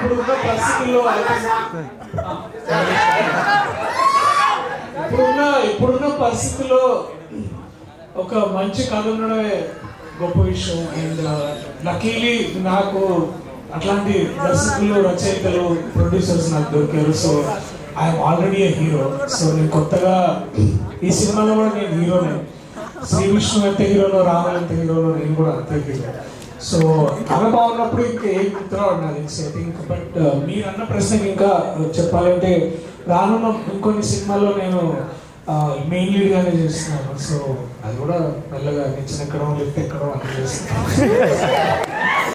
ఇప్పుడున్న పరిస్థితుల్లో ఇప్పుడున్న ఇప్పుడున్న పరిస్థితుల్లో ఒక మంచి కథ ఉండడమే గొప్ప విషయం అండ్ లకీలీ నాకు అట్లాంటి దర్శకులు రచయితలు ప్రొడ్యూసర్స్ నాకు దొరికారు so I'm already a hero so నేను కొత్తగా ఈ సినిమాలో కూడా నేను హీరోనే శ్రీ విష్ణు ఎంత హీరోలో రాములు ఎంత హీరోలో నేను కూడా అంతే హీరో సో కథ బాగున్నప్పుడు ఇంకా ఏం గుర్తురావడం నాకు తెలిసి ఐ థింక్ బట్ మీరు అన్న ప్రశ్నకి ఇంకా చెప్పాలంటే రానున్న ఇంకొన్ని సినిమాల్లో నేను మెయిన్ లీడ్ గానే చేస్తున్నాను సో అది కూడా మెల్లగా నిచ్చిన ఎక్కడం లిఫ్ట్ ఎక్కడం అన్ని చేస్తున్నాను